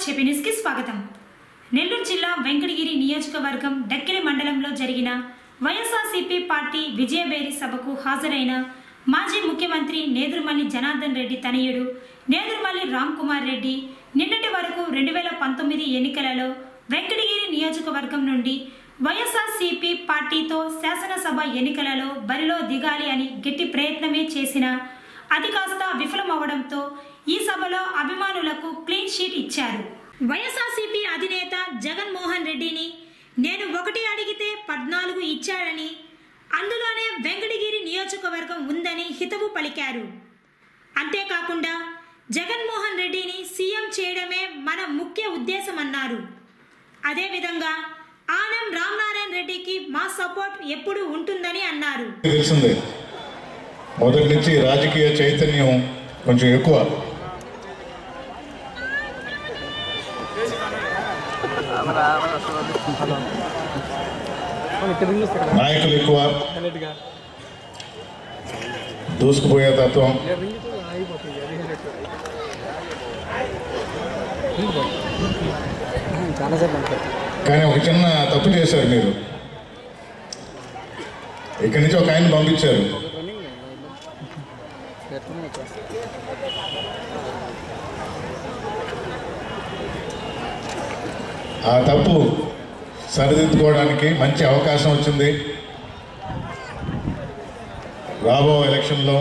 చెప్పి న్యూస్కి స్వాగతం నెల్లూరు జిల్లా వెంకటగిరి నియోజకవర్గం డక్కిలి మండలంలో జరిగిన వైఎస్ఆర్సీపీ పార్టీ విజయబేరి సభకు హాజరైన మాజీ ముఖ్యమంత్రి నేదురుమల్లి జనార్దన్ రెడ్డి తనయుడు నేదురుమల్లి రామ్ కుమార్ రెడ్డి నిన్నటి వరకు రెండు వేల పంతొమ్మిది ఎన్నికలలో వెంకటగిరి నియోజకవర్గం నుండి వైఎస్ఆర్సీపీ పార్టీతో శాసనసభ ఎన్నికలలో బరిలో దిగాలి అని గట్టి ప్రయత్నమే చేసిన అది కాస్త విఫలమవడంతో ఈ సభలో అభిమానులకు క్లీన్ షీట్ ఇచ్చారు వైఎస్ఆర్సీపీ అధినేత జగన్మోహన్ రెడ్డిని నేను ఒకటి అడిగితే పద్నాలుగు ఇచ్చాడని అందులోనే వెంకటగిరి నియోజకవర్గం ఉందని హితవు పలికారు అంతేకాకుండా జగన్మోహన్ రెడ్డిని సీఎం చేయడమే మన ముఖ్య ఉద్దేశమన్నారు అదేవిధంగా ఆనం రామనారాయణ రెడ్డికి మా సపోర్ట్ ఎప్పుడు ఉంటుందని అన్నారు తెలిసిందే మొదటి నుంచి రాజకీయ చైతన్యం కొంచెం ఎక్కువ నాయకులు ఎక్కువ దూసుకుపోయే తత్వం చాలాసేపు ఉంటాయి కానీ ఒక చిన్న తప్పు చేశారు మీరు ఇక్కడి నుంచి ఒక ఆయన పంపించారు ఎట్లా వచ్చేస్తా ఆ తప్పు సరిదిద్దుకోవడానికి మంచి అవకాశం వచ్చింది రాబో ఎలక్షన్లో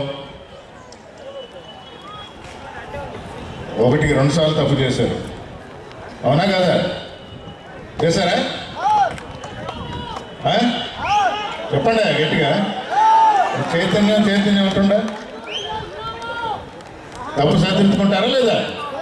ఒకటికి రెండు సార్లు తప్పు చేశారు అవునా కదా చేశారా ఆ? చెప్పండి గట్టిగా చైతన్యం చైతన్యం ఉంటుండా తప్పు సరిదిద్దుకుంటారా లేదా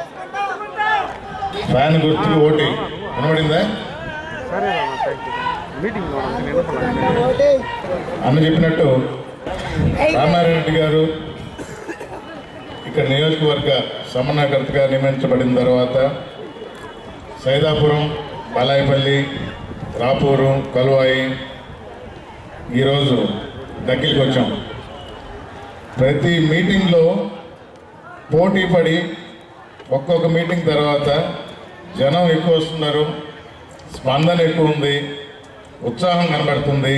ఫ్యాన్ గుర్తుకు ఓటి వినబడిందా సరే మీటింగ్ నేను అన్న చెప్పినట్టు రామారెడ్డి రెడ్డి గారు ఇక్కడ నియోజకవర్గ సమన్వయకర్తగా నియమించబడిన తర్వాత సైదాపురం బాలాయపల్లి రాపూరు కలువాయి ఈరోజు దగ్గరికి వచ్చాం ప్రతి మీటింగ్లో పోటీ పడి ఒక్కొక్క మీటింగ్ తర్వాత జనం ఎక్కువ వస్తున్నారు స్పందన ఎక్కువ ఉంది ఉత్సాహం కనబడుతుంది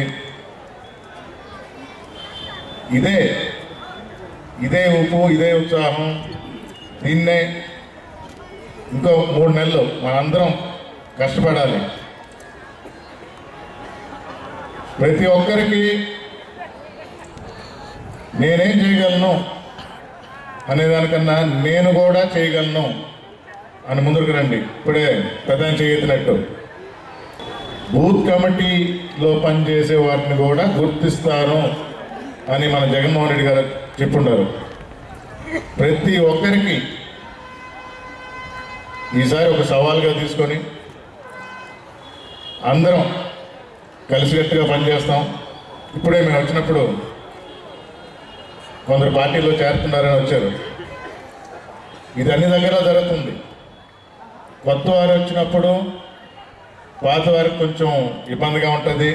ఇదే ఇదే ఉప్పు ఇదే ఉత్సాహం దీన్నే ఇంకో మూడు నెలలు మనందరం కష్టపడాలి ప్రతి ఒక్కరికి నేనేం చేయగలను అనేదానికన్నా నేను కూడా చేయగలను అని ముందుకు రండి ఇప్పుడే పెద్ద చేయెత్తినట్టు బూత్ కమిటీలో పనిచేసే వారిని కూడా గుర్తిస్తాను అని మన జగన్మోహన్ రెడ్డి గారు చెప్పుండారు ప్రతి ఒక్కరికి ఈసారి ఒక సవాల్గా తీసుకొని అందరం కలిసికట్టుగా పనిచేస్తాం ఇప్పుడే మేము వచ్చినప్పుడు కొందరు పార్టీలో చేరుతున్నారని వచ్చారు ఇది అన్ని దగ్గర జరుగుతుంది కొత్త వారు వచ్చినప్పుడు పాత వారికి కొంచెం ఇబ్బందిగా ఉంటుంది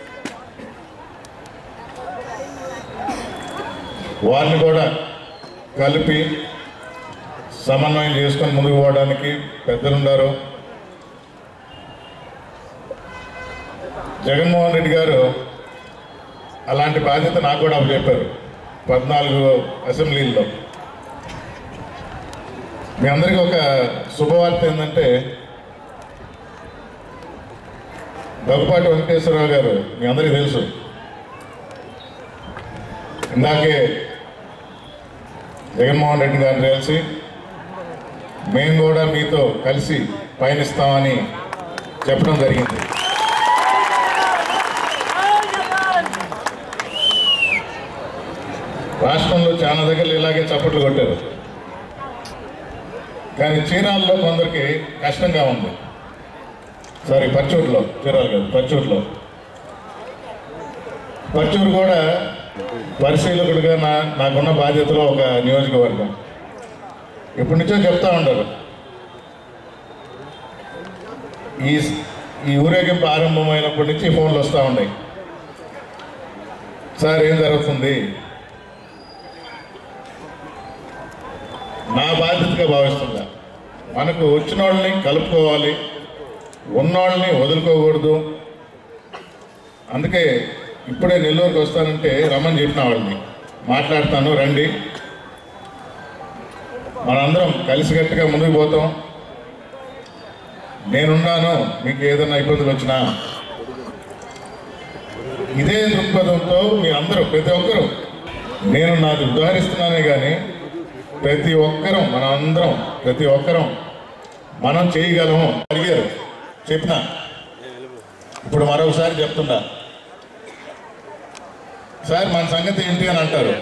వారిని కూడా కలిపి సమన్వయం చేసుకొని ముందుకు పోవడానికి పెద్దలు ఉన్నారు జగన్మోహన్ రెడ్డి గారు అలాంటి బాధ్యత నాకు కూడా చెప్పారు పద్నాలుగు అసెంబ్లీల్లో మీ అందరికీ ఒక శుభవార్త ఏంటంటే దగ్గుపాటి వెంకటేశ్వరరావు గారు మీ అందరికీ తెలుసు ఇందాకే జగన్మోహన్ రెడ్డి గారిని కలిసి మేము కూడా మీతో కలిసి పయనిస్తామని చెప్పడం జరిగింది రాష్ట్రంలో చాలా దగ్గరలు ఇలాగే చప్పట్లు కొట్టారు కానీ చీరాల్లో కొందరికి కష్టంగా ఉంది సారీ పచ్చూరులో చీరాలు కాదు పచ్చూరులో పచ్చూరు కూడా పరిశీలకుడిగా నా నాకున్న బాధ్యతలో ఒక నియోజకవర్గం ఎప్పటి నుంచో చెప్తా ఉంటారు ఈ ఈ ఊరేగింపు ఆరంభమైనప్పటి నుంచి ఫోన్లు వస్తూ ఉన్నాయి సార్ ఏం జరుగుతుంది నా బాధ్యతగా భావిస్తుందా మనకు వచ్చిన వాళ్ళని కలుపుకోవాలి ఉన్నోళ్ళని వదులుకోకూడదు అందుకే ఇప్పుడే నెల్లూరుకి వస్తానంటే రమ్మని చెప్పిన వాళ్ళని మాట్లాడతాను రండి మనందరం కలిసికట్టుగా ముందుకు పోతాం నేనున్నాను మీకు ఏదైనా ఇబ్బందులు వచ్చినా ఇదే దృక్పథంతో మీ అందరూ ప్రతి ఒక్కరూ నేను నాకు ఉదాహరిస్తున్నానే కానీ ప్రతి ఒక్కరం మన అందరం ప్రతి ఒక్కరం మనం చేయగలము అడిగారు చెప్పిన ఇప్పుడు మరొకసారి చెప్తున్నా సార్ మన సంగతి ఏంటి అని అంటారు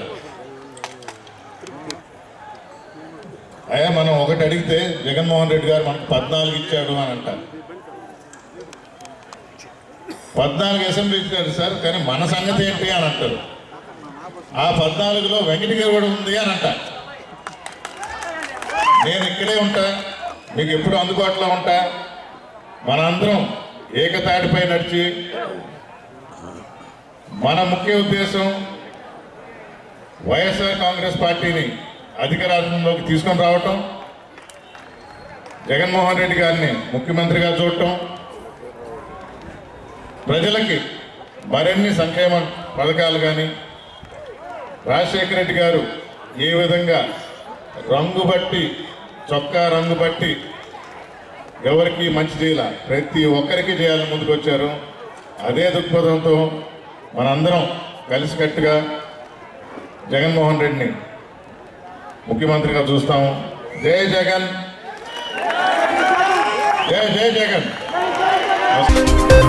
అయ్యా మనం ఒకటి అడిగితే జగన్మోహన్ రెడ్డి గారు మనకు పద్నాలుగు ఇచ్చాడు అని అంటారు పద్నాలుగు అసెంబ్లీ ఇచ్చారు సార్ కానీ మన సంగతి ఏంటి అని అంటారు ఆ పద్నాలుగులో వెంకటగిరి కూడా ఉంది అని అంట నేను ఇక్కడే ఉంటా మీకు ఎప్పుడు అందుబాటులో ఉంటా మనందరం ఏకతాటిపై నడిచి మన ముఖ్య ఉద్దేశం వైఎస్ఆర్ కాంగ్రెస్ పార్టీని అధికారంలోకి తీసుకొని రావటం జగన్మోహన్ రెడ్డి గారిని ముఖ్యమంత్రిగా చూడటం ప్రజలకి మరిన్ని సంక్షేమ పథకాలు కానీ రాజశేఖర రెడ్డి గారు ఏ విధంగా రంగు బట్టి చొక్కా రంగు బట్టి ఎవరికి మంచి చేయాల ప్రతి ఒక్కరికి చేయాలని ముందుకు వచ్చారు అదే దృక్పథంతో మనందరం కలిసికట్టుగా జగన్మోహన్ రెడ్డిని ముఖ్యమంత్రిగా చూస్తాము జై జగన్ జై జై జగన్